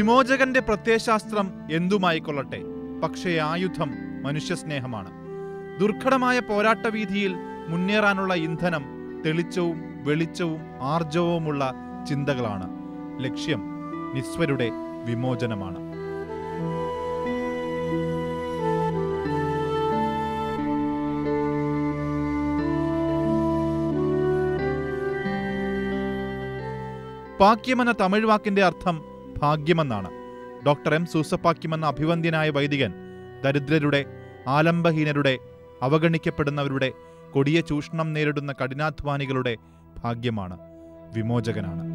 വിമോചകന്റെ പ്രത്യയശാസ്ത്രം എന്തുമായിക്കൊള്ളട്ടെ പക്ഷേ ആയുധം മനുഷ്യസ്നേഹമാണ് ദുർഘടമായ പോരാട്ടവീതിയിൽ മുന്നേറാനുള്ള ഇന്ധനം തെളിച്ചവും വെളിച്ചവും ആർജവവുമുള്ള ചിന്തകളാണ് ലക്ഷ്യം നിസ്വരുടെ വിമോചനമാണ് പാക്യമെന്ന തമിഴ് വാക്കിന്റെ അർത്ഥം ഭാഗ്യമെന്നാണ് ഡോക്ടർ എം സൂസപ്പാക്യമെന്ന അഭിവന്ദ്യനായ വൈദികൻ ദരിദ്രരുടെ ആലംബഹീനരുടെ അവഗണിക്കപ്പെടുന്നവരുടെ കൊടിയ ചൂഷണം നേരിടുന്ന കഠിനാധ്വാനികളുടെ ഭാഗ്യമാണ് വിമോചകനാണ്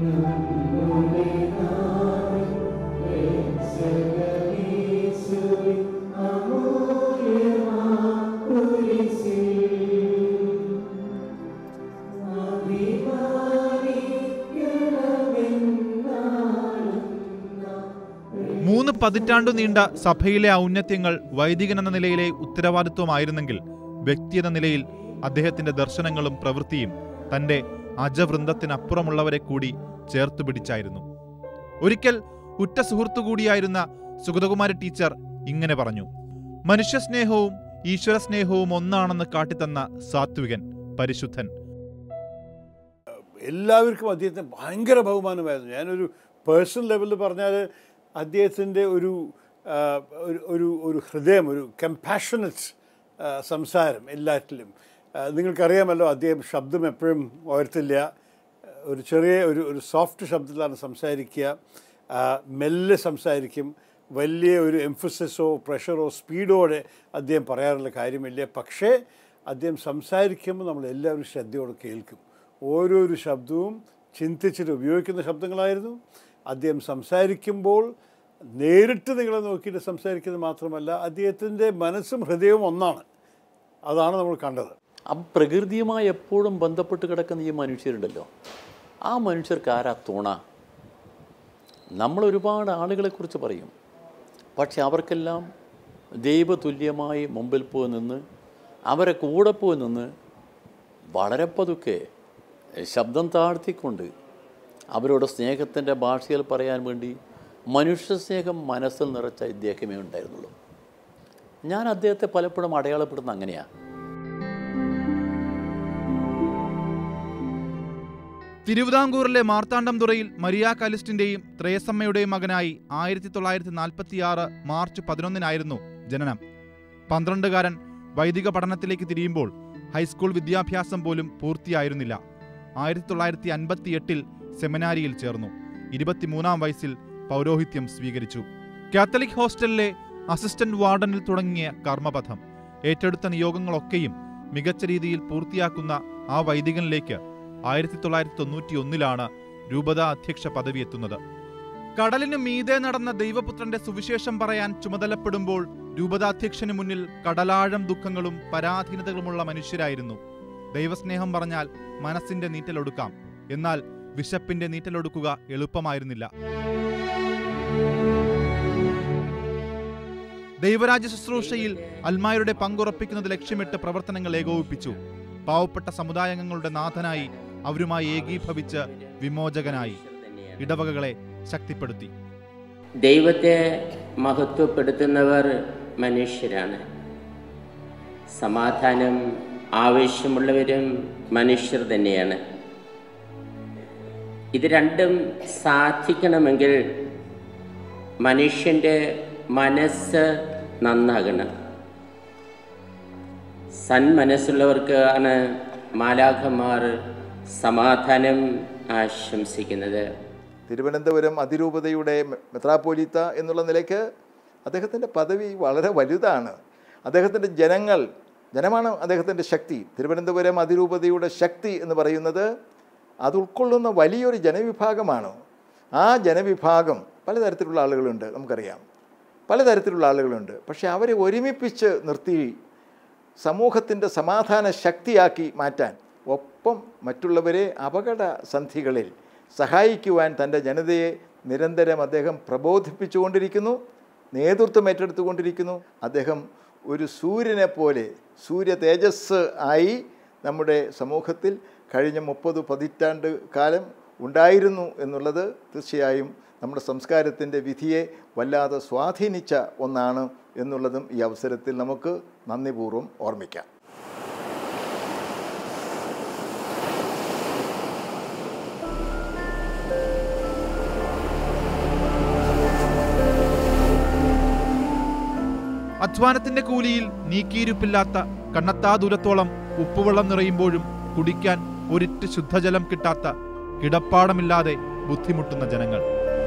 മൂന്ന് പതിറ്റാണ്ടു നീണ്ട സഭയിലെ ഔന്നത്യങ്ങൾ വൈദികൻ എന്ന നിലയിലെ ഉത്തരവാദിത്വമായിരുന്നെങ്കിൽ വ്യക്തി എന്ന നിലയിൽ അദ്ദേഹത്തിന്റെ ദർശനങ്ങളും പ്രവൃത്തിയും തന്റെ അജവൃന്ദത്തിനപ്പുറമുള്ളവരെ കൂടി ചേർത്തു പിടിച്ചായിരുന്നു ഒരിക്കൽ ഉറ്റ സുഹൃത്തു കൂടിയായിരുന്ന സുഗതകുമാരി ടീച്ചർ ഇങ്ങനെ പറഞ്ഞു മനുഷ്യസ്നേഹവും ഈശ്വരസ്നേഹവും ഒന്നാണെന്ന് കാട്ടിത്തന്ന സാത്വികൻ പരിശുദ്ധൻ എല്ലാവർക്കും അദ്ദേഹത്തിന് ഭയങ്കര ബഹുമാനമായിരുന്നു ഞാനൊരു പേഴ്സണൽ ലെവലിൽ പറഞ്ഞാൽ അദ്ദേഹത്തിൻ്റെ ഒരു ആ, ഒരു- ഒരു ഒരു ഹൃദയം ഒരു കമ്പാഷനറ്റ് സംസാരം എല്ലാറ്റിലും ആ, നിങ്ങൾക്കറിയാമല്ലോ അദ്ദേഹം ശബ്ദം എപ്പോഴും ഉയർത്തില്ല ഒരു ചെറിയ ഒരു ഒരു സോഫ്റ്റ് ശബ്ദത്തിലാണ് സംസാരിക്കുക ആ, മെല്ലെ സംസാരിക്കും വലിയ ഒരു എംഫസിസോ പ്രഷറോ സ്പീഡോടെ അദ്ദേഹം പറയാറുള്ള കാര്യമില്ല പക്ഷേ അദ്ദേഹം സംസാരിക്കുമ്പോൾ നമ്മൾ എല്ലാവരും ശ്രദ്ധയോടെ കേൾക്കും ഓരോരു ശബ്ദവും ചിന്തിച്ചിട്ട് ഉപയോഗിക്കുന്ന ശബ്ദങ്ങളായിരുന്നു അദ്ദേഹം സംസാരിക്കുമ്പോൾ നേരിട്ട് നിങ്ങളെ നോക്കിയിട്ട് സംസാരിക്കുന്നത് മാത്രമല്ല അദ്ദേഹത്തിൻ്റെ മനസ്സും ഹൃദയവും ഒന്നാണ് അതാണ് നമ്മൾ കണ്ടത് ആ പ്രകൃതിയുമായി എപ്പോഴും ബന്ധപ്പെട്ട് കിടക്കുന്ന ഈ മനുഷ്യരുണ്ടല്ലോ ആ മനുഷ്യർക്ക് ആരാ തുണ നമ്മൾ ഒരുപാട് ആളുകളെക്കുറിച്ച് പറയും പക്ഷെ അവർക്കെല്ലാം ദൈവതുല്യമായി മുമ്പിൽ പോയി നിന്ന് അവരെ കൂടെ പോയി നിന്ന് വളരെ പതുക്കെ ശബ്ദം താഴ്ത്തിക്കൊണ്ട് അവരോട് സ്നേഹത്തിൻ്റെ ഭാഷയിൽ പറയാൻ വേണ്ടി മനുഷ്യസ്നേഹം മനസ്സിൽ നിറച്ച ഇദ്ദേഹമേ ഉണ്ടായിരുന്നുള്ളൂ ഞാൻ അദ്ദേഹത്തെ പലപ്പോഴും അടയാളപ്പെടുന്ന അങ്ങനെയാണ് തിരുവിതാംകൂറിലെ മാർത്താണ്ഡംതുറയിൽ മരിയ കാലിസ്റ്റിന്റെയും ത്രേസമ്മയുടെയും മകനായി ആയിരത്തി തൊള്ളായിരത്തി നാൽപ്പത്തിയാറ് മാർച്ച് പതിനൊന്നിനായിരുന്നു ജനനം പന്ത്രണ്ടുകാരൻ വൈദിക പഠനത്തിലേക്ക് തിരിയുമ്പോൾ ഹൈസ്കൂൾ വിദ്യാഭ്യാസം പോലും പൂർത്തിയായിരുന്നില്ല ആയിരത്തി തൊള്ളായിരത്തി അൻപത്തിയെട്ടിൽ സെമിനാരിയിൽ ചേർന്നു ഇരുപത്തിമൂന്നാം വയസ്സിൽ പൗരോഹിത്യം സ്വീകരിച്ചു കാത്തലിക് ഹോസ്റ്റലിലെ അസിസ്റ്റന്റ് വാർഡനിൽ തുടങ്ങിയ കർമ്മപഥം ഏറ്റെടുത്ത നിയോഗങ്ങളൊക്കെയും മികച്ച രീതിയിൽ പൂർത്തിയാക്കുന്ന ആ വൈദികനിലേക്ക് ആയിരത്തി തൊള്ളായിരത്തി തൊണ്ണൂറ്റി ഒന്നിലാണ് രൂപത അധ്യക്ഷ പദവി എത്തുന്നത് കടലിനു മീതെ നടന്ന ദൈവപുത്രന്റെ സുവിശേഷം പറയാൻ ചുമതലപ്പെടുമ്പോൾ രൂപതാധ്യക്ഷന് മുന്നിൽ കടലാഴം ദുഃഖങ്ങളും പരാധീനതകളുമുള്ള മനുഷ്യരായിരുന്നു ദൈവസ്നേഹം പറഞ്ഞാൽ മനസ്സിന്റെ നീറ്റലൊടുക്കാം എന്നാൽ വിശപ്പിന്റെ നീറ്റലൊടുക്കുക എളുപ്പമായിരുന്നില്ല ദൈവരാജ്യ ശുശ്രൂഷയിൽ അൽമായരുടെ പങ്കുറപ്പിക്കുന്നത് ലക്ഷ്യമിട്ട് പ്രവർത്തനങ്ങൾ ഏകോപിപ്പിച്ചു പാവപ്പെട്ട സമുദായാംഗങ്ങളുടെ നാഥനായി അവരുമായി ഏകീഭവിച്ച് വിമോചകനായി ഇടവകകളെ ശക്തിപ്പെടുത്തി ദൈവത്തെ മഹത്വപ്പെടുത്തുന്നവർ മനുഷ്യരാണ് സമാധാനം ആവശ്യമുള്ളവരും മനുഷ്യർ തന്നെയാണ് ഇത് രണ്ടും സാധിക്കണമെങ്കിൽ മനുഷ്യൻ്റെ മനസ്സ് നന്നാകണം സന്മനസ്സുള്ളവർക്കാണ് മാലാഖമാർ സമാധാനം ആശംസിക്കുന്നത് തിരുവനന്തപുരം അതിരൂപതയുടെ മെത്രാപ്പോലീത്ത എന്നുള്ള നിലയ്ക്ക് അദ്ദേഹത്തിൻ്റെ പദവി വളരെ വലുതാണ് അദ്ദേഹത്തിൻ്റെ ജനങ്ങൾ ജനമാണ് അദ്ദേഹത്തിൻ്റെ ശക്തി തിരുവനന്തപുരം അതിരൂപതയുടെ ശക്തി എന്ന് പറയുന്നത് അത് ഉൾക്കൊള്ളുന്ന വലിയൊരു ജനവിഭാഗമാണ് ആ ജനവിഭാഗം പലതരത്തിലുള്ള ആളുകളുണ്ട് നമുക്കറിയാം പലതരത്തിലുള്ള ആളുകളുണ്ട് പക്ഷേ അവരെ ഒരുമിപ്പിച്ച് നിർത്തി സമൂഹത്തിൻ്റെ സമാധാന ശക്തിയാക്കി മാറ്റാൻ ഒപ്പം മറ്റുള്ളവരെ അപകട സന്ധികളിൽ സഹായിക്കുവാൻ തൻ്റെ ജനതയെ നിരന്തരം അദ്ദേഹം പ്രബോധിപ്പിച്ചുകൊണ്ടിരിക്കുന്നു നേതൃത്വം ഏറ്റെടുത്തുകൊണ്ടിരിക്കുന്നു അദ്ദേഹം ഒരു സൂര്യനെ പോലെ സൂര്യ തേജസ് ആയി നമ്മുടെ സമൂഹത്തിൽ കഴിഞ്ഞ മുപ്പത് പതിറ്റാണ്ട് കാലം ഉണ്ടായിരുന്നു എന്നുള്ളത് തീർച്ചയായും നമ്മുടെ സംസ്കാരത്തിൻ്റെ വിധിയെ വല്ലാതെ സ്വാധീനിച്ച ഒന്നാണ് എന്നുള്ളതും ഈ അവസരത്തിൽ നമുക്ക് നന്ദിപൂർവ്വം ഓർമ്മിക്കാം അധ്വാനത്തിന്റെ കൂലിയിൽ നീക്കിയിരുപ്പില്ലാത്ത കണ്ണത്താ ദൂരത്തോളം ഉപ്പുവെള്ളം നിറയുമ്പോഴും കുടിക്കാൻ ഒരിറ്റ് ശുദ്ധജലം കിട്ടാത്ത കിടപ്പാടമില്ലാതെ ബുദ്ധിമുട്ടുന്ന ജനങ്ങൾ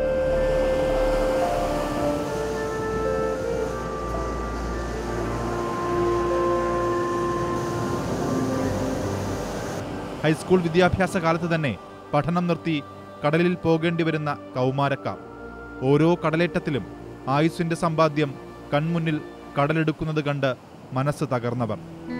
ഹൈസ്കൂൾ വിദ്യാഭ്യാസ കാലത്ത് തന്നെ പഠനം നിർത്തി കടലിൽ പോകേണ്ടി വരുന്ന കൗമാരക്കാർ ഓരോ കടലേറ്റത്തിലും ആയുസ്സിന്റെ സമ്പാദ്യം കൺമുന്നിൽ കടലെടുക്കുന്നത് കണ്ട് മനസ്സ് തകർന്നവർ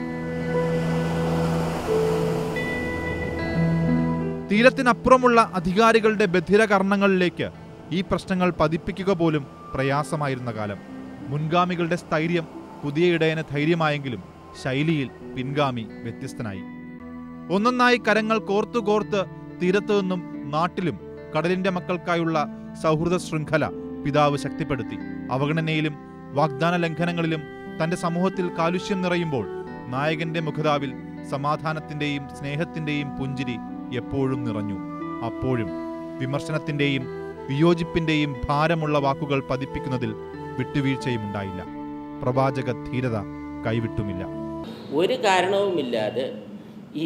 തീരത്തിനപ്പുറമുള്ള അധികാരികളുടെ ബധിരകർണങ്ങളിലേക്ക് ഈ പ്രശ്നങ്ങൾ പതിപ്പിക്കുക പോലും പ്രയാസമായിരുന്ന കാലം മുൻഗാമികളുടെ സ്ഥൈര്യം പുതിയ ഇടയന് ധൈര്യമായെങ്കിലും ശൈലിയിൽ പിൻഗാമി വ്യത്യസ്തനായി ഒന്നൊന്നായി കരങ്ങൾ കോർത്തു കോർത്ത് തീരത്തു നിന്നും നാട്ടിലും കടലിന്റെ മക്കൾക്കായുള്ള സൗഹൃദ ശൃംഖല പിതാവ് ശക്തിപ്പെടുത്തി അവഗണനയിലും വാഗ്ദാന ലംഘനങ്ങളിലും തന്റെ സമൂഹത്തിൽ കാലുഷ്യം നിറയുമ്പോൾ നായകന്റെ മുഖതാവിൽ സമാധാനത്തിന്റെയും സ്നേഹത്തിന്റെയും പുഞ്ചിരി എപ്പോഴും നിറഞ്ഞു അപ്പോഴും വിമർശനത്തിന്റെയും വിയോജിപ്പിന്റെയും ഭാരമുള്ള വാക്കുകൾ പതിപ്പിക്കുന്നതിൽ വിട്ടുവീഴ്ചയും ഉണ്ടായില്ല പ്രവാചക ധീരത കൈവിട്ടുമില്ല ഒരു കാരണവുമില്ലാതെ ഈ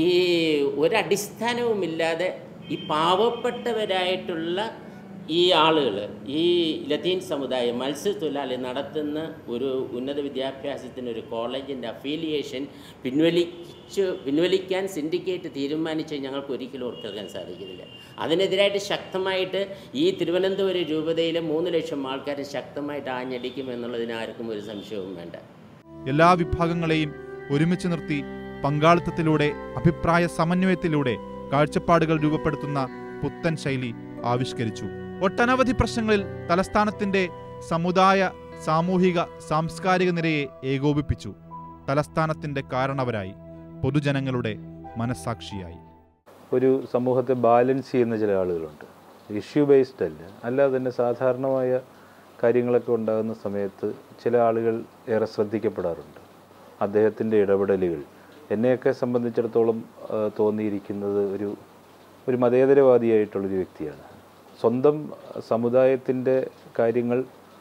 ഒരടിസ്ഥാനവുമില്ലാതെ ഈ പാവപ്പെട്ടവരായിട്ടുള്ള ഈ ആളുകൾ ഈ ലത്തീൻ സമുദായം മത്സ്യത്തൊഴിലാളി നടത്തുന്ന ഒരു ഉന്നത വിദ്യാഭ്യാസത്തിന് ഒരു കോളേജിൻ്റെ അഫിലിയേഷൻ പിൻവലിച്ച് പിൻവലിക്കാൻ സിൻഡിക്കേറ്റ് തീരുമാനിച്ച് ഞങ്ങൾക്ക് ഒരിക്കലും ഓർത്തെടുക്കാൻ സാധിക്കുന്നില്ല അതിനെതിരായിട്ട് ശക്തമായിട്ട് ഈ തിരുവനന്തപുരം രൂപതയിലെ മൂന്ന് ലക്ഷം ആൾക്കാർ ശക്തമായിട്ട് ആഞ്ഞടിക്കും എന്നുള്ളതിന് ആർക്കും ഒരു സംശയവും വേണ്ട എല്ലാ വിഭാഗങ്ങളെയും ഒരുമിച്ച് നിർത്തി പങ്കാളിത്തത്തിലൂടെ അഭിപ്രായ സമന്വയത്തിലൂടെ കാഴ്ചപ്പാടുകൾ രൂപപ്പെടുത്തുന്ന പുത്തൻ ശൈലി ആവിഷ്കരിച്ചു ഒട്ടനവധി പ്രശ്നങ്ങളിൽ തലസ്ഥാനത്തിന്റെ സമുദായ സാമൂഹിക സാംസ്കാരിക നിരയെ ഏകോപിപ്പിച്ചു തലസ്ഥാനത്തിന്റെ കാരണവരായി പൊതുജനങ്ങളുടെ മനസ്സാക്ഷിയായി ഒരു സമൂഹത്തെ ബാലൻസ് ചെയ്യുന്ന ചില ആളുകളുണ്ട് ഇഷ്യൂ ബേസ്ഡ് അല്ല അല്ലാതെ തന്നെ സാധാരണമായ കാര്യങ്ങളൊക്കെ ഉണ്ടാകുന്ന സമയത്ത് ചില ആളുകൾ ഏറെ ശ്രദ്ധിക്കപ്പെടാറുണ്ട് അദ്ദേഹത്തിൻ്റെ ഇടപെടലുകൾ എന്നെയൊക്കെ സംബന്ധിച്ചിടത്തോളം ആ, തോന്നിയിരിക്കുന്നത് ഒരു ഒരു മതേതരവാദിയായിട്ടുള്ളൊരു വ്യക്തിയാണ് സ്വന്തം സമുദായത്തിൻ്റെ കാര്യങ്ങൾ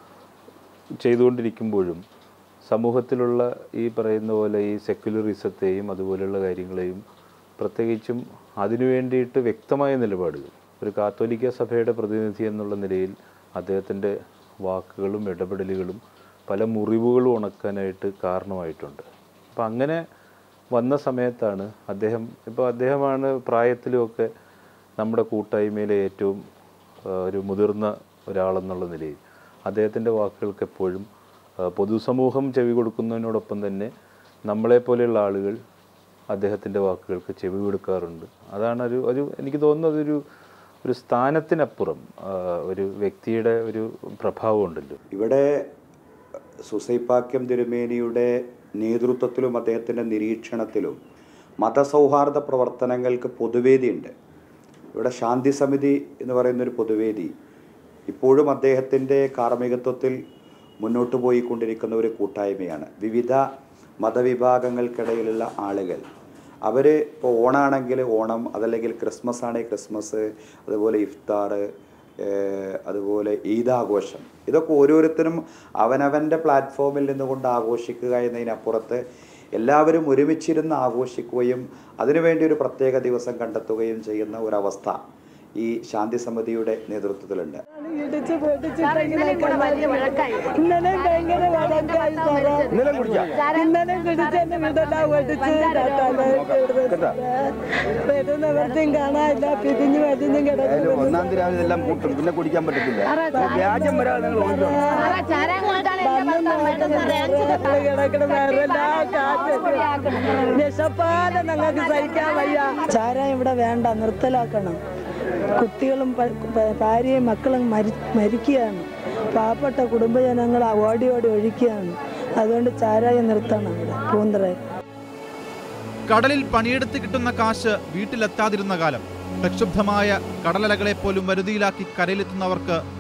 ചെയ്തുകൊണ്ടിരിക്കുമ്പോഴും സമൂഹത്തിലുള്ള ഈ പറയുന്ന പോലെ ഈ സെക്യുലറിസത്തെയും അതുപോലെയുള്ള കാര്യങ്ങളെയും പ്രത്യേകിച്ചും അതിനു വേണ്ടിയിട്ട് വ്യക്തമായ നിലപാടുകൾ ഒരു കാത്തോലിക്ക സഭയുടെ പ്രതിനിധി എന്നുള്ള നിലയിൽ അദ്ദേഹത്തിൻ്റെ വാക്കുകളും ഇടപെടലുകളും പല മുറിവുകളും ഉണക്കാനായിട്ട് കാരണമായിട്ടുണ്ട് അപ്പം അങ്ങനെ വന്ന സമയത്താണ് അദ്ദേഹം ഇപ്പോൾ അദ്ദേഹമാണ് പ്രായത്തിലുമൊക്കെ നമ്മുടെ കൂട്ടായ്മയിലെ ഏറ്റവും ആ, ഒരു മുതിർന്ന ഒരാളെന്നുള്ള നിലയിൽ അദ്ദേഹത്തിൻ്റെ വാക്കുകൾക്ക് എപ്പോഴും ആ, പൊതുസമൂഹം ചെവി കൊടുക്കുന്നതിനോടൊപ്പം തന്നെ നമ്മളെപ്പോലെയുള്ള ആളുകൾ അദ്ദേഹത്തിൻ്റെ വാക്കുകൾക്ക് ചെവി കൊടുക്കാറുണ്ട് അതാണ് ഒരു ഒരു എനിക്ക് തോന്നുന്നത് ഒരു ഒരു സ്ഥാനത്തിനപ്പുറം ആ, ഒരു വ്യക്തിയുടെ ഒരു പ്രഭാവം ഉണ്ടല്ലോ ഇവിടെ സുസൈപ്പാക്യം തിരുമേനിയുടെ നേതൃത്വത്തിലും അദ്ദേഹത്തിൻ്റെ നിരീക്ഷണത്തിലും മതസൗഹാർദ്ദ പ്രവർത്തനങ്ങൾക്ക് പൊതുവേദിയുണ്ട് ഇവിടെ ശാന്തി സമിതി എന്ന് പറയുന്നൊരു പൊതുവേദി ഇപ്പോഴും അദ്ദേഹത്തിൻ്റെ കാർമ്മികത്വത്തിൽ മുന്നോട്ട് പോയിക്കൊണ്ടിരിക്കുന്ന ഒരു കൂട്ടായ്മയാണ് വിവിധ മതവിഭാഗങ്ങൾക്കിടയിലുള്ള ആളുകൾ അവർ ഇപ്പോൾ ഓണാണെങ്കിൽ ഓണം അതല്ലെങ്കിൽ ക്രിസ്മസ് ആണെങ്കിൽ ക്രിസ്മസ് അതുപോലെ ഇഫ്താർ ഏഹ് അതുപോലെ ഈദാഘോഷം ഇതൊക്കെ ഓരോരുത്തരും അവനവൻ്റെ പ്ലാറ്റ്ഫോമിൽ നിന്നുകൊണ്ട് ആഘോഷിക്കുക എന്നതിനപ്പുറത്ത് എല്ലാവരും ഒരുമിച്ചിരുന്ന് ആഘോഷിക്കുകയും അതിനുവേണ്ടി ഒരു പ്രത്യേക ദിവസം കണ്ടെത്തുകയും ചെയ്യുന്ന ഒരവസ്ഥ ഈ ശാന്തി സമിതിയുടെ നേതൃത്വത്തിലുണ്ട് ഇടിച്ച് പൊട്ടിച്ചിട്ടെങ്കിലൊക്കെ ഇന്നലെ ഭയങ്കര വഴക്കായി സാറേ ഇന്നലെ പിടിച്ച് എന്റെ വീടെല്ലാം ഒടിച്ച് വരുന്ന വൃത്തിയും കാണാനില്ല പിരിഞ്ഞു വലിഞ്ഞും കിടക്കുന്നു ഒന്നാം തീയതി രാവിലെ ഇതെല്ലാം പൂട്ടും പിന്നെ കുടിക്കാൻ പറ്റത്തില്ല വ്യാജം വരാതെ നിങ്ങൾ ഓടിക്കണം കിടക്കണം വേറെല്ലാം കാറ്റ് വിശപ്പാലെ ഞങ്ങൾക്ക് സഹിക്കാൻ വയ്യ ചാരായം ഇവിടെ വേണ്ട നിർത്തലാക്കണം കുട്ടികളും പ- പ- ഭാര്യയും മക്കളും മരി മരിക്കുകയാണ് പാവപ്പെട്ട കുടുംബജനങ്ങൾ ഓടി ഓടി ഒഴിക്കുകയാണ് അതുകൊണ്ട് ചാരായം നിർത്തണം ഇവിടെ പൂന്തറയിൽ കടലിൽ പണിയെടുത്ത് കിട്ടുന്ന കാശ് വീട്ടിലെത്താതിരുന്ന കാലം പ്രക്ഷുബ്ധമായ കടലലകളെ പോലും വരുതിയിലാക്കി കരയിലെത്തുന്നവർക്ക്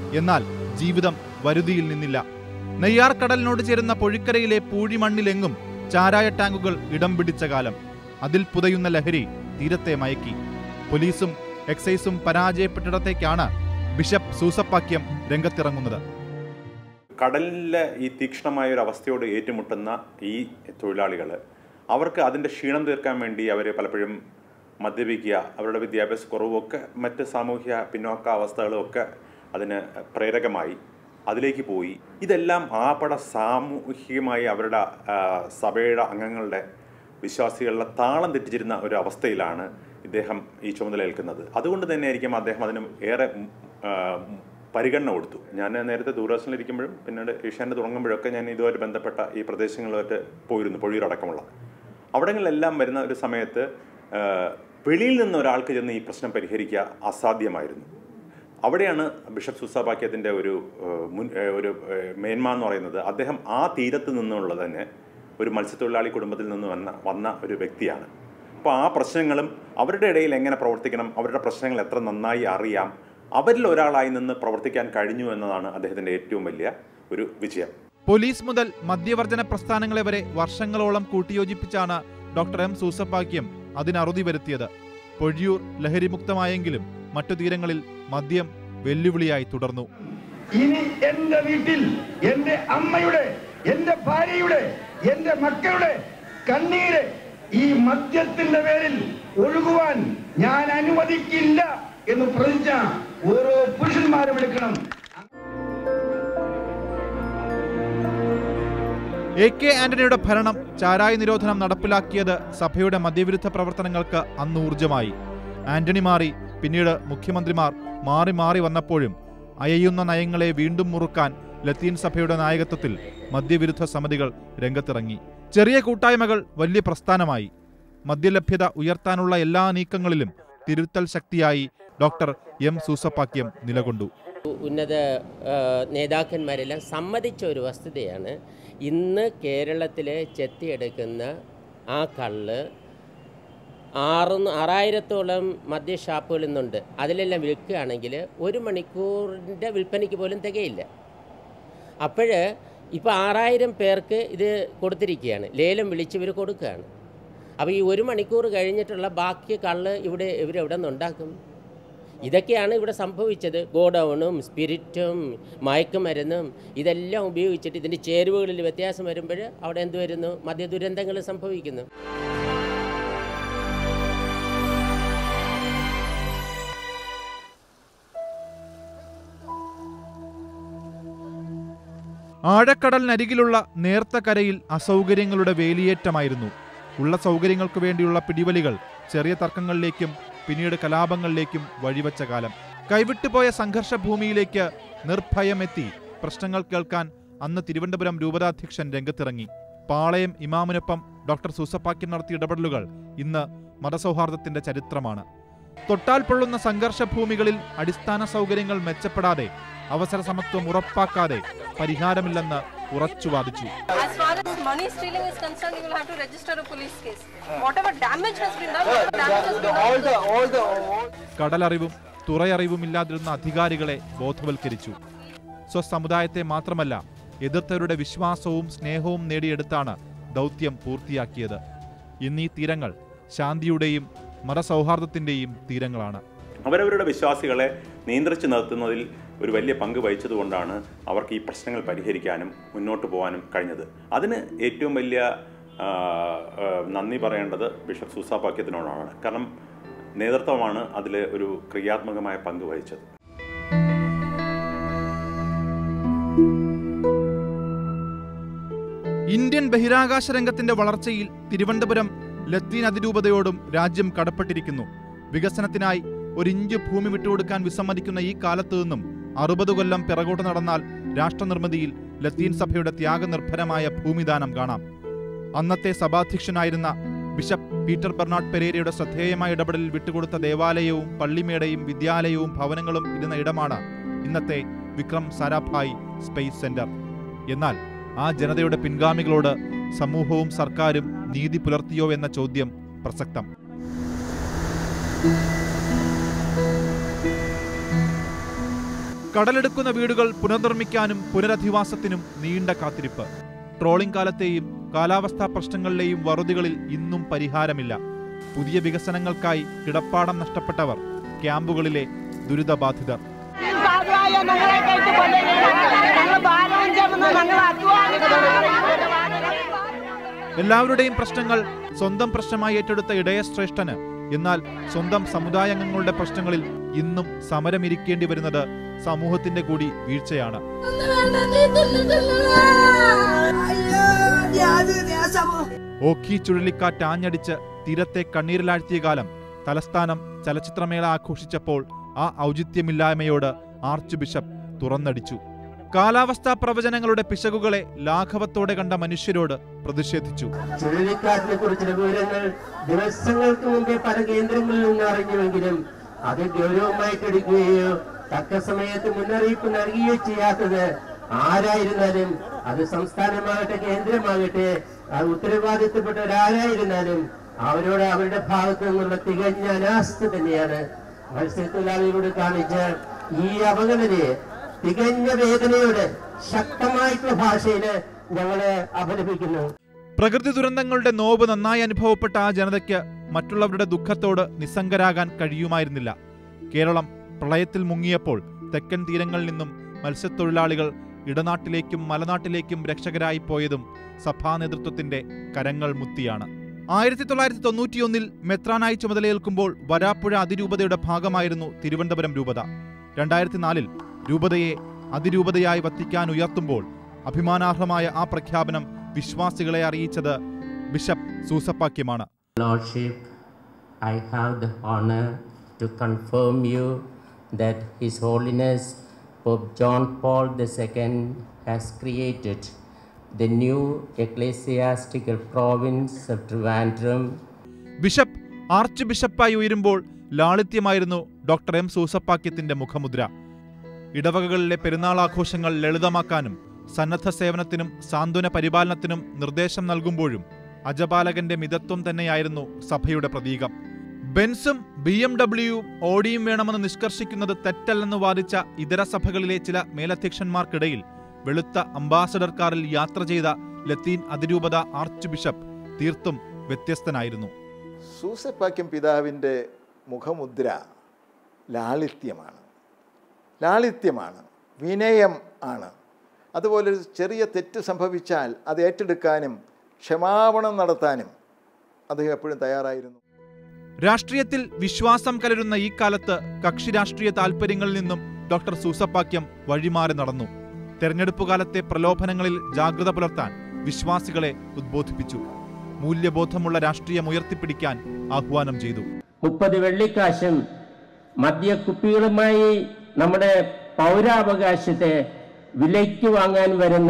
എന്നാൽ ജീവിതം വരുതിയിൽ നിന്നില്ല നെയ്യാർ കടലിനോട് ചേരുന്ന പൊഴിക്കരയിലെ പൂഴിമണ്ണിലെങ്ങും ചാരായ ടാങ്കുകൾ ഇടം പിടിച്ച കാലം അതിൽ പുതയുന്ന ലഹരി തീരത്തെ മയക്കി പോലീസും എക്സൈസും പരാജയപ്പെട്ടിടത്തേക്കാണ് ബിഷപ്പ് സൂസപ്പാക്യം രംഗത്തിറങ്ങുന്നത് കടലിലെ ഈ തീക്ഷ്ണമായ ഒരു അവസ്ഥയോട് ഏറ്റുമുട്ടുന്ന ഈ തൊഴിലാളികൾ അവർക്ക് അതിൻ്റെ ക്ഷീണം തീർക്കാൻ വേണ്ടി അവർ പലപ്പോഴും മദ്യപിക്കുക അവരുടെ വിദ്യാഭ്യാസ കുറവൊക്കെ മറ്റ് സാമൂഹ്യ പിന്നോക്ക അവസ്ഥകളും ഒക്കെ അതിന് പ്രേരകമായി അതിലേക്ക് പോയി ഇതെല്ലാം ആപട സാമൂഹികമായി അവരുടെ ആ, സഭയുടെ അംഗങ്ങളുടെ വിശ്വാസികളുടെ താളം തെറ്റിച്ചിരുന്ന ഒരു അവസ്ഥയിലാണ് ഇദ്ദേഹം ഈ ചുമതല ഏൽക്കുന്നത് അതുകൊണ്ട് തന്നെ ആയിരിക്കും അദ്ദേഹം അതിന് ഏറെ ഉം, ആ, പരിഗണന കൊടുത്തു ഞാൻ നേരത്തെ ദൂരദർശനിലിരിക്കുമ്പോഴും പിന്നീട് ഏഷ്യാൻ്റെ തുടങ്ങുമ്പോഴൊക്കെ ഞാൻ ഇതുമായിട്ട് ബന്ധപ്പെട്ട ഈ പ്രദേശങ്ങളുമായിട്ട് പോയിരുന്നു പൊഴിയൂരടക്കമുള്ള അവിടങ്ങളിലെല്ലാം വരുന്ന ഒരു സമയത്ത് ആ, വെളിയിൽ നിന്ന് ഒരാൾക്ക് ചെന്ന് ഈ പ്രശ്നം പരിഹരിക്കുക അസാധ്യമായിരുന്നു അവിടെയാണ് ബിഷപ്പ് സുസാബാക്യത്തിൻ്റെ ഒരു ആ, മുൻ ആ, ഒരു ആ, മേന്മ എന്ന് പറയുന്നത് അദ്ദേഹം ആ തീരത്ത് നിന്നുള്ളത് തന്നെ ഒരു മത്സ്യത്തൊഴിലാളി കുടുംബത്തിൽ നിന്ന് വന്ന വന്ന ഒരു വ്യക്തിയാണ് അപ്പോൾ ആ പ്രശ്നങ്ങളും അവരുടെ ഇടയിൽ എങ്ങനെ പ്രവർത്തിക്കണം അവരുടെ പ്രശ്നങ്ങൾ എത്ര നന്നായി അറിയാം അവരിൽ ഒരാളായി നിന്ന് പ്രവർത്തിക്കാൻ കഴിഞ്ഞു എന്നതാണ് അദ്ദേഹത്തിൻ്റെ ഏറ്റവും വലിയ ഒരു വിജയം പോലീസ് മുതൽ മദ്യവർജന പ്രസ്ഥാനങ്ങളെ വരെ വർഷങ്ങളോളം കൂട്ടിയോജിപ്പിച്ചാണ് ഡോക്ടർ എം സൂസപ്പാക്യം അതിനറുതി വരുത്തിയത് പൊഴിയൂർ ലഹരിമുക്തമായെങ്കിലും മറ്റു തീരങ്ങളിൽ മദ്യം വെല്ലുവിളിയായി തുടർന്നു ഇനി എന്റെ വീട്ടിൽ എന്റെ അമ്മയുടെ എന്റെ ഭാര്യയുടെ എന്റെ മക്കളുടെ കണ്ണീര് ഈ മദ്യത്തിന്റെ പേരിൽ ഒഴുകുവാൻ ഞാൻ അനുവദിക്കില്ല എന്ന് പ്രതിജ്ഞ ഓരോ പുരുഷന്മാരും എടുക്കണം എ കെ ആന്റണിയുടെ ഭരണം ചാരായ നിരോധനം നടപ്പിലാക്കിയത് സഭയുടെ മദ്യവിരുദ്ധ പ്രവർത്തനങ്ങൾക്ക് അന്ന് ഊർജമായി ആന്റണി മാറി പിന്നീട് മുഖ്യമന്ത്രിമാർ മാറി മാറി വന്നപ്പോഴും അയയുന്ന നയങ്ങളെ വീണ്ടും മുറുക്കാൻ ലത്തീൻ സഭയുടെ നായകത്വത്തിൽ മദ്യവിരുദ്ധ സമിതികൾ രംഗത്തിറങ്ങി ചെറിയ കൂട്ടായ്മകൾ വലിയ പ്രസ്ഥാനമായി മദ്യലഭ്യത ഉയർത്താനുള്ള എല്ലാ നീക്കങ്ങളിലും തിരുത്തൽ ശക്തിയായി ഡോക്ടർ എം സൂസപ്പാക്യം നിലകൊണ്ടു ഉന്നത ആ, നേതാക്കന്മാരെല്ലാം സമ്മതിച്ച ഒരു വസ്തുതയാണ് ഇന്ന് കേരളത്തിൽ ചെത്തിയെടുക്കുന്ന ആ കള്ള് ആറ് ആറായിരത്തോളം മദ്യഷാപ്പുകൾ ഇന്നുണ്ട് അതിലെല്ലാം വിൽക്കുകയാണെങ്കിൽ ഒരു മണിക്കൂറിൻ്റെ വിൽപ്പനയ്ക്ക് പോലും തികയില്ല അപ്പോൾ ഇപ്പോൾ ആറായിരം പേർക്ക് ഇത് കൊടുത്തിരിക്കുകയാണ് ലേലം വിളിച്ചവർ കൊടുക്കുകയാണ് അപ്പോൾ ഈ ഒരു മണിക്കൂർ കഴിഞ്ഞിട്ടുള്ള ബാക്കി കള്ള് ഇവിടെ ഇവരെവിടെ നിന്നുണ്ടാക്കും ഇതൊക്കെയാണ് ഇവിടെ സംഭവിച്ചത് ഗോഡൗണും സ്പിരിറ്റും മയക്കുമരുന്നും ഇതെല്ലാം ഉപയോഗിച്ചിട്ട് ഇതിൻ്റെ ചേരുവകളിൽ വ്യത്യാസം വരുമ്പോൾ അവിടെ എന്ത് വരുന്നു മദ്യ ദുരന്തങ്ങൾ സംഭവിക്കുന്നു ആഴക്കടലിനരികിലുള്ള നേർത്ത കരയിൽ അസൗകര്യങ്ങളുടെ വേലിയേറ്റമായിരുന്നു ഉള്ള സൗകര്യങ്ങൾക്ക് വേണ്ടിയുള്ള പിടിവലികൾ ചെറിയ തർക്കങ്ങളിലേക്കും പിന്നീട് കലാപങ്ങളിലേക്കും വഴിവെച്ച കാലം കൈവിട്ടുപോയ സംഘർഷ ഭൂമിയിലേക്ക് നിർഭയമെത്തി പ്രശ്നങ്ങൾ കേൾക്കാൻ അന്ന് തിരുവനന്തപുരം രൂപതാധ്യക്ഷൻ രംഗത്തിറങ്ങി പാളയം ഇമാമിനൊപ്പം ഡോക്ടർ സൂസപ്പാക്യം നടത്തിയ ഇടപെടലുകൾ ഇന്ന് മതസൗഹാർദ്ദത്തിന്റെ ചരിത്രമാണ് തൊട്ടാൽ പൊള്ളുന്ന സംഘർഷ ഭൂമികളിൽ അടിസ്ഥാന സൗകര്യങ്ങൾ മെച്ചപ്പെടാതെ അവസര സമത്വം ഉറപ്പാക്കാതെ പരിഹാരമില്ലെന്ന് ഉറച്ചു വാദിച്ചു As far as money stealing is concerned, you will have to register a police case. Whatever damage has been done, whatever damage has been done. കടലറിവും തുറയറിവുമില്ലാതിരുന്ന അധികാരികളെ ബോധവൽക്കരിച്ചു സ്വസമുദായത്തെ മാത്രമല്ല എതിർത്തവരുടെ വിശ്വാസവും സ്നേഹവും നേടിയെടുത്താണ് ദൗത്യം പൂർത്തിയാക്കിയത് ഇന്നീ തീരങ്ങൾ ശാന്തിയുടെയും മതസൗഹാർദ്ദത്തിന്റെയും തീരങ്ങളാണ് അവരവരുടെ വിശ്വാസികളെ നിയന്ത്രിച്ചു നിർത്തുന്നതിൽ ഒരു വലിയ പങ്ക് വഹിച്ചതുകൊണ്ടാണ് അവർക്ക് ഈ പ്രശ്നങ്ങൾ പരിഹരിക്കാനും മുന്നോട്ട് പോകാനും കഴിഞ്ഞത് അതിന് ഏറ്റവും വലിയ ആ, ആ, നന്ദി പറയേണ്ടത് ബിഷപ്പ് സൂസാപാക്യത്തിനോടാണ് കാരണം നേതൃത്വമാണ് അതിൽ ഒരു ക്രിയാത്മകമായ പങ്ക് വഹിച്ചത് ഇന്ത്യൻ ബഹിരാകാശ രംഗത്തിന്റെ വളർച്ചയിൽ തിരുവനന്തപുരം ലത്തീൻ അതിരൂപതയോടും രാജ്യം കടപ്പെട്ടിരിക്കുന്നു വികസനത്തിനായി ഒരിഞ്ച് ഭൂമി വിട്ടുകൊടുക്കാൻ വിസമ്മതിക്കുന്ന ഈ കാലത്തു നിന്നും അറുപത് കൊല്ലം പിറകോട്ട് നടന്നാൽ രാഷ്ട്രനിർമ്മിതിയിൽ ലത്തീൻ സഭയുടെ ത്യാഗനിർഭരമായ ഭൂമിദാനം കാണാം അന്നത്തെ സഭാധ്യക്ഷനായിരുന്ന ബിഷപ്പ് പീറ്റർ ബെർണാഡ് പെരേരയുടെ ശ്രദ്ധേയമായ ഇടപെടലിൽ വിട്ടുകൊടുത്ത ദേവാലയവും പള്ളിമേടയും വിദ്യാലയവും ഭവനങ്ങളും ഇരുന്ന ഇടമാണ് ഇന്നത്തെ വിക്രം സാരാഭായ് സ്പേസ് സെന്റർ എന്നാൽ ആ ജനതയുടെ പിൻഗാമികളോട് സമൂഹവും സർക്കാരും നീതി പുലർത്തിയോ എന്ന ചോദ്യം പ്രസക്തം കടലെടുക്കുന്ന വീടുകൾ പുനർനിർമ്മിക്കാനും പുനരധിവാസത്തിനും നീണ്ട കാത്തിരിപ്പ് ട്രോളിംഗ് കാലത്തെയും കാലാവസ്ഥാ പ്രശ്നങ്ങളിലെയും വറുതികളിൽ ഇന്നും പരിഹാരമില്ല പുതിയ വികസനങ്ങൾക്കായി കിടപ്പാടം നഷ്ടപ്പെട്ടവർ ക്യാമ്പുകളിലെ ദുരിതബാധിതർ സാധുവായ ഞങ്ങളെ കയറ്റി ഞങ്ങൾ ഭാരവും ചുമന്ന് ഞങ്ങൾ എല്ലാവരുടെയും പ്രശ്നങ്ങൾ സ്വന്തം പ്രശ്നമായി ഏറ്റെടുത്ത ഇടയശ്രേഷ്ഠന് എന്നാൽ സ്വന്തം സമുദായാംഗങ്ങളുടെ പ്രശ്നങ്ങളിൽ ഇന്നും സമരമിരിക്കേണ്ടി വരുന്നത് സമൂഹത്തിന്റെ കൂടി വീഴ്ചയാണ് ഓഖി ചുഴലിക്കാറ്റ് ആഞ്ഞടിച്ച് തീരത്തെ കണ്ണീരിലാഴ്ത്തിയ കാലം തലസ്ഥാനം ചലച്ചിത്രമേള ആഘോഷിച്ചപ്പോൾ ആ ഔചിത്യമില്ലായ്മയോട് ആർച്ച് ബിഷപ്പ് തുറന്നടിച്ചു കാലാവസ്ഥാ പ്രവചനങ്ങളുടെ പിശകുകളെ ലാഘവത്തോടെ കണ്ട മനുഷ്യരോട് പ്രതിഷേധിച്ചു ചുഴലിക്കാറ്റിനെ കുറിച്ചുള്ള വിവരങ്ങൾ ദിവസങ്ങൾക്ക് മുമ്പേ പല കേന്ദ്രങ്ങളിൽ നിന്ന് അറിഞ്ഞുവെങ്കിലും അത് ഗൗരവമായിട്ട് എടുക്കുകയോ തക്ക സമയത്ത് മുന്നറിയിപ്പ് നൽകുകയോ ചെയ്യാത്തത് ആരായിരുന്നാലും അത് സംസ്ഥാനമാകട്ടെ കേന്ദ്രമാകട്ടെ അത് ഉത്തരവാദിത്തപ്പെട്ടവരാരായിരുന്നാലും അവരോട് അവരുടെ ഭാഗത്തു നിന്നുള്ള തികഞ്ഞ അനാസ്ഥ തന്നെയാണ് മത്സ്യത്തൊഴിലാളികളോട് കാണിച്ച ഈ അവഗണനയെ തികഞ്ഞ വേദനയോടെ ശക്തമായിട്ടുള്ള ഭാഷയില് ഞങ്ങള് അപലപിക്കുന്നു പ്രകൃതി ദുരന്തങ്ങളുടെ നോവ് നന്നായി അനുഭവപ്പെട്ട ആ ജനതയ്ക്ക് മറ്റുള്ളവരുടെ ദുഃഖത്തോട് നിസ്സംഗരാകാൻ കഴിയുമായിരുന്നില്ല കേരളം പ്രളയത്തിൽ മുങ്ങിയപ്പോൾ തെക്കൻ തീരങ്ങളിൽ നിന്നും മത്സ്യത്തൊഴിലാളികൾ ഇടനാട്ടിലേക്കും മലനാട്ടിലേക്കും രക്ഷകരായി പോയതും സഭാ നേതൃത്വത്തിന്റെ കരങ്ങൾ മുത്തിയാണ് ആയിരത്തി തൊള്ളായിരത്തി തൊണ്ണൂറ്റിയൊന്നിൽ മെത്രാനായി ചുമതലയേൽക്കുമ്പോൾ വരാപ്പുഴ അതിരൂപതയുടെ ഭാഗമായിരുന്നു തിരുവനന്തപുരം രൂപത രണ്ടായിരത്തി നാലിൽ രൂപതയെ അതിരൂപതയായി വത്തിക്കാൻ ഉയർത്തുമ്പോൾ അഭിമാനാർഹമായ ആ പ്രഖ്യാപനം വിശ്വാസികളെ അറിയിച്ചത് ബിഷപ്പ് സൂസപ്പാക്യമാണ് Lordship, I have the honor to confirm you that His Holiness Pope John Paul II has created the new ecclesiastical province of Trivandrum bishop arch ബിഷപ്പായി ഉയരുമ്പോൾ ലാളിത്യമായിരുന്നു ഡോക്ടർ എം സൂസപ്പാക്യത്തിന്റെ മുഖമുദ്ര ഇടവകകളിലെ പെരുന്നാൾ ആഘോഷങ്ങൾ ലളിതമാക്കാനും സന്നദ്ധ സേവനത്തിനും സാന്ത്വന പരിപാലനത്തിനും നിർദ്ദേശം നൽകുമ്പോഴും അജപാലകന്റെ മിതത്വം തന്നെയായിരുന്നു സഭയുടെ പ്രതീകം ബെൻസും ബി എം ഡബ്ല്യുവും ഓഡിയും വേണമെന്ന് നിഷ്കർഷിക്കുന്നത് തെറ്റല്ലെന്ന് വാദിച്ച ഇതര സഭകളിലെ ചില മേലധ്യക്ഷന്മാർക്കിടയിൽ വെളുത്ത അംബാസഡർ കാറിൽ യാത്ര ചെയ്ത ലത്തീൻ അതിരൂപത ആർച്ച് ബിഷപ്പ് തീർത്തും വ്യത്യസ്തനായിരുന്നു സൂസപ്പാക്യം പിതാവിൻ്റെ മുഖമുദ്ര ലാളിത്യമാണ് ലാളിത്യമാണ് വിനയം ആണ് അതുപോലെ ഒരു ചെറിയ തെറ്റ് സംഭവിച്ചാൽ അത് ഏറ്റെടുക്കാനും ക്ഷമാപണം നടത്താനും അദ്ദേഹം എപ്പോഴും തയ്യാറായിരുന്നു രാഷ്ട്രീയത്തിൽ വിശ്വാസം കലരുന്ന ഈ കാലത്ത് കക്ഷി രാഷ്ട്രീയ താൽപ്പര്യങ്ങളിൽ നിന്നും ഡോക്ടർ സൂസപ്പാക്യം വഴിമാറി നടന്നു തെരഞ്ഞെടുപ്പ് കാലത്തെ പ്രലോഭനങ്ങളിൽ ജാഗ്രത പുലർത്താൻ വിശ്വാസികളെ ഉദ്ബോധിപ്പിച്ചു മൂല്യബോധമുള്ള രാഷ്ട്രീയം ഉയർത്തിപ്പിടിക്കാൻ ആഹ്വാനം ചെയ്തു മുപ്പത് വെള്ളിക്കാശും മദ്യക്കുപ്പികളുമായി നമ്മുടെ പൗരാവകാശത്തെ വിലയ്ക്ക് വാങ്ങാൻ വരുന്ന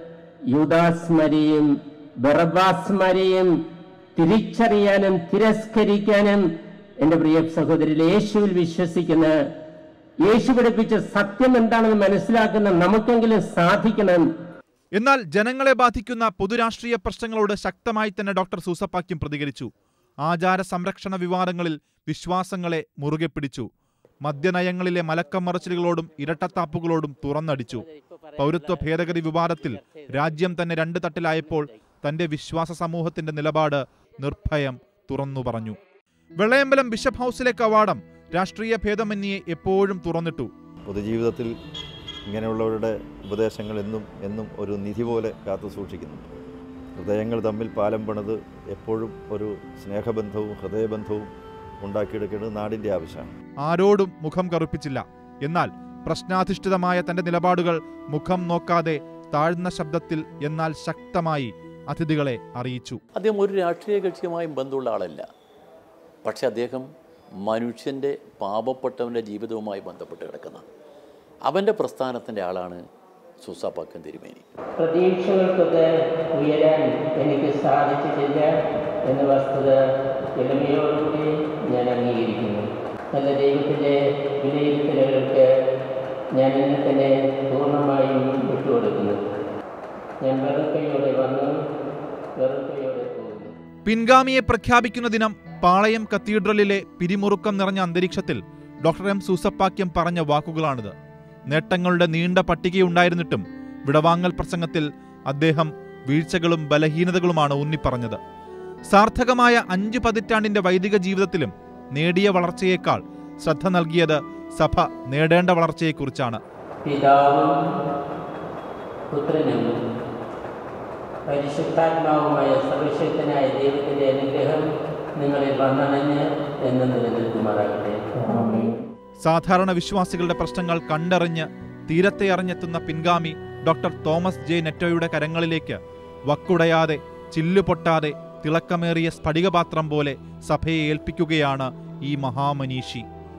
യുദാസ്മരെയും ബറബാസ്മരെയും തിരിച്ചറിയാനും തിരസ്കരിക്കാനും എൻ്റെ പ്രിയ സഹോദരിൽ യേശുവിൽ വിശ്വസിക്കുന്ന യേശു പഠിപ്പിച്ച സത്യം എന്താണെന്ന് മനസ്സിലാക്കുന്ന നമുക്കെങ്കിലും സാധിക്കണം എന്നാൽ ജനങ്ങളെ ബാധിക്കുന്ന പൊതുരാഷ്ട്രീയ പ്രശ്നങ്ങളോട് ശക്തമായി തന്നെ ഡോക്ടർ സൂസപ്പാക്യം പ്രതികരിച്ചു ആചാര സംരക്ഷണ വിവാദങ്ങളിൽ വിശ്വാസങ്ങളെ മുറുകെ പിടിച്ചു മദ്യനയങ്ങളിലെ മലക്കം മറച്ചിലുകളോടും ഇരട്ടത്താപ്പുകളോടും തുറന്നടിച്ചു പൗരത്വ ഭേദഗതി വിവാദത്തിൽ രാജ്യം തന്നെ രണ്ട് തട്ടിലായപ്പോൾ തന്റെ വിശ്വാസ സമൂഹത്തിന്റെ നിലപാട് നിർഭയം തുറന്നു പറഞ്ഞു വെള്ളയമ്പലം ബിഷപ്പ് ഹൗസിലെ കവാടം രാഷ്ട്രീയ ഭേദമന്യെ എപ്പോഴും തുറന്നിട്ടു പൊതുജീവിതത്തിൽ ഇങ്ങനെയുള്ളവരുടെ ഉപദേശങ്ങൾ എന്നും എന്നും ഒരു നിധി പോലെ കാത്തു സൂക്ഷിക്കുന്നുണ്ട് ഹൃദയങ്ങൾ തമ്മിൽ പാലം പണിത് എപ്പോഴും ഒരു സ്നേഹബന്ധവും ഹൃദയബന്ധവും ഉണ്ടാക്കിയെടുക്കേണ്ടത് നാടിൻ്റെ ആവശ്യമാണ് ആരോടും മുഖം കറുപ്പിച്ചില്ല എന്നാൽ പ്രശ്നാധിഷ്ഠിതമായ തന്റെ നിലപാടുകൾ മുഖം നോക്കാതെ താഴ്ന്ന ശബ്ദത്തിൽ എന്നാൽ ശക്തമായി അതിഥികളെ അറിയിച്ചു അദ്ദേഹം ഒരു രാഷ്ട്രീയ കക്ഷിയുമായും ബന്ധമുള്ള ആളല്ല പക്ഷെ അദ്ദേഹം മനുഷ്യൻ്റെ പാപപ്പെട്ടവൻ്റെ ജീവിതവുമായി ബന്ധപ്പെട്ട് കിടക്കുന്ന അവൻ്റെ പ്രസ്ഥാനത്തിൻ്റെ ആളാണ് സൂസാപ്പാക്കൻ തിരുമേനി പ്രതീക്ഷകൾക്കൊക്കെ ഉയരാൻ എനിക്ക് സാധിച്ചിട്ടില്ല എന്ന വസ്തുത എളിമയോടുകൂടി ഞാൻ അംഗീകരിക്കുന്നു നല്ല ദൈവത്തിൻ്റെ വിലയിരുത്തലുകൾക്ക് ഞാൻ എന്നെ തന്നെ പൂർണ്ണമായും വിട്ടുകൊടുക്കുന്നു ഞാൻ വെറും കൈയോടെ വന്നു വെറും കൈയോടെ പോകുന്നു പിൻഗാമിയെ പ്രഖ്യാപിക്കുന്ന ദിനം പാളയം കത്തീഡ്രലിലെ പിരിമുറുക്കം നിറഞ്ഞ അന്തരീക്ഷത്തിൽ ഡോക്ടർ എം സൂസപ്പാക്യം പറഞ്ഞ വാക്കുകളാണിത് നേട്ടങ്ങളുടെ നീണ്ട പട്ടികയുണ്ടായിരുന്നിട്ടും വിടവാങ്ങൽ പ്രസംഗത്തിൽ അദ്ദേഹം വീഴ്ചകളും ബലഹീനതകളുമാണ് ഊന്നിപ്പറഞ്ഞത് സാർത്ഥകമായ അഞ്ച് പതിറ്റാണ്ടിന്റെ വൈദിക ജീവിതത്തിലും നേടിയ വളർച്ചയേക്കാൾ ശ്രദ്ധ നൽകിയത് സഭ നേടേണ്ട വളർച്ചയെക്കുറിച്ചാണ് പിതാവും പുത്രനും പരിശുദ്ധാത്മാവുമായ സർവശക്തനായ ദൈവത്തിൻ്റെ അനുഗ്രഹം നിങ്ങളിൽ വന്നണഞ്ഞ് എന്ന് നിലനിൽക്കുമാറാകട്ടെ സാധാരണ വിശ്വാസികളുടെ പ്രശ്നങ്ങൾ കണ്ടറിഞ്ഞ് തീരത്തെ അറിഞ്ഞെത്തുന്ന പിൻഗാമി ഡോക്ടർ തോമസ് ജെ നെറ്റോയുടെ കരങ്ങളിലേക്ക് വക്കുടയാതെ ചില്ലുപൊട്ടാതെ തിളക്കമേറിയ സ്ഫടികപാത്രം പോലെ സഭയെ ഏൽപ്പിക്കുകയാണ് ഈ മഹാമനീഷി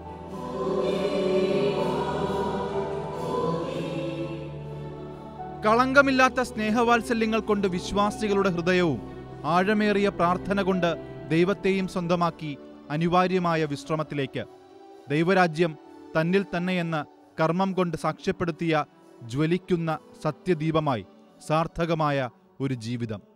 കളങ്കമില്ലാത്ത സ്നേഹവാത്സല്യങ്ങൾ കൊണ്ട് വിശ്വാസികളുടെ ഹൃദയവും ആഴമേറിയ പ്രാർത്ഥന കൊണ്ട് ദൈവത്തെയും സ്വന്തമാക്കി അനിവാര്യമായ വിശ്രമത്തിലേക്ക് ദൈവരാജ്യം തന്നിൽ തന്നെയെന്ന് കർമ്മം കൊണ്ട് സാക്ഷ്യപ്പെടുത്തിയ ജ്വലിക്കുന്ന സത്യദീപമായി സാർത്ഥകമായ ഒരു ജീവിതം